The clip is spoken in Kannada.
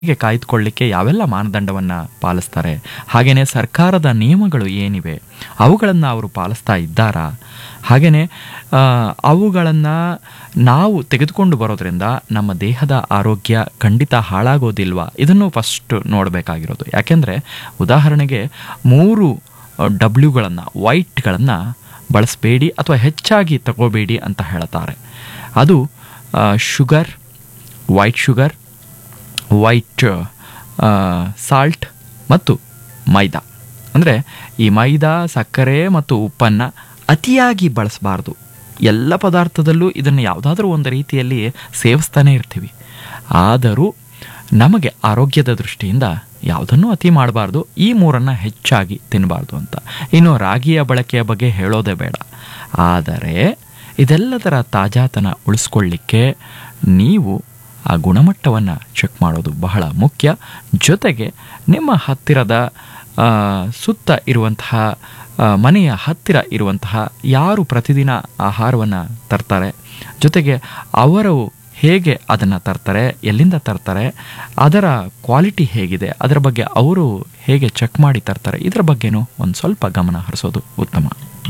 ಗೆ ಕಾಯ್ದುಕೊಳ್ಳಿಕ್ಕೆ ಯಾವೆಲ್ಲ ಮಾನದಂಡವನ್ನು ಪಾಲಿಸ್ತಾರೆ ಹಾಗೆಯೇ ಸರ್ಕಾರದ ನಿಯಮಗಳು ಏನಿವೆ ಅವುಗಳನ್ನು ಅವರು ಪಾಲಿಸ್ತಾ ಇದ್ದಾರಾ ಹಾಗೆಯೇ ಅವುಗಳನ್ನು ನಾವು ತೆಗೆದುಕೊಂಡು ಬರೋದ್ರಿಂದ ನಮ್ಮ ದೇಹದ ಆರೋಗ್ಯ ಖಂಡಿತ ಹಾಳಾಗೋದಿಲ್ವಾ ಇದನ್ನು ಫಸ್ಟ್ ನೋಡಬೇಕಾಗಿರೋದು ಯಾಕೆಂದರೆ ಉದಾಹರಣೆಗೆ ಮೂರು ಡಬ್ಲ್ಯೂಗಳನ್ನು ವೈಟ್ಗಳನ್ನು ಬಳಸಬೇಡಿ ಅಥವಾ ಹೆಚ್ಚಾಗಿ ತಗೋಬೇಡಿ ಅಂತ ಹೇಳ್ತಾರೆ ಅದು sugar white sugar white salt ಮತ್ತು ಮೈದಾ ಅಂದರೆ ಈ ಮೈದಾ ಸಕ್ಕರೆ ಮತ್ತು ಉಪ್ಪನ್ನು ಅತಿಯಾಗಿ ಬಳಸಬಾರ್ದು ಎಲ್ಲ ಪದಾರ್ಥದಲ್ಲೂ ಇದನ್ನು ಯಾವುದಾದ್ರೂ ಒಂದು ರೀತಿಯಲ್ಲಿ ಸೇವಿಸ್ತಾನೆ ಇರ್ತೀವಿ ಆದರೂ ನಮಗೆ ಆರೋಗ್ಯದ ದೃಷ್ಟಿಯಿಂದ ಯಾವುದನ್ನು ಅತಿ ಮಾಡಬಾರ್ದು ಈ ಮೂರನ್ನು ಹೆಚ್ಚಾಗಿ ತಿನ್ನಬಾರ್ದು ಅಂತ ಇನ್ನು ರಾಗಿಯ ಬಳಕೆಯ ಬಗ್ಗೆ ಹೇಳೋದೇ ಬೇಡ ಆದರೆ ಇದೆಲ್ಲದರ ತಾಜಾತನ ಉಳಿಸ್ಕೊಳ್ಳಿಕ್ಕೆ ನೀವು ಆ ಗುಣಮಟ್ಟವನ್ನು ಚೆಕ್ ಮಾಡೋದು ಬಹಳ ಮುಖ್ಯ ಜೊತೆಗೆ ನಿಮ್ಮ ಹತ್ತಿರದ ಆ, ಸುತ್ತ ಇರುವಂತಹ ಆ, ಮನೆಯ ಹತ್ತಿರ ಇರುವಂತಹ ಯಾರು ಪ್ರತಿದಿನ ಆಹಾರವನ್ನು ತರ್ತಾರೆ ಜೊತೆಗೆ ಅವರು ಹೇಗೆ ಅದನ್ನು ತರ್ತಾರೆ ಎಲ್ಲಿಂದ ತರ್ತಾರೆ ಅದರ ಕ್ವಾಲಿಟಿ ಹೇಗಿದೆ ಅದರ ಬಗ್ಗೆ ಅವರು ಹೇಗೆ ಚೆಕ್ ಮಾಡಿ ತರ್ತಾರೆ ಇದರ ಬಗ್ಗೆನೂ ಒಂದು ಸ್ವಲ್ಪ ಗಮನ ಹರಿಸೋದು ಉತ್ತಮ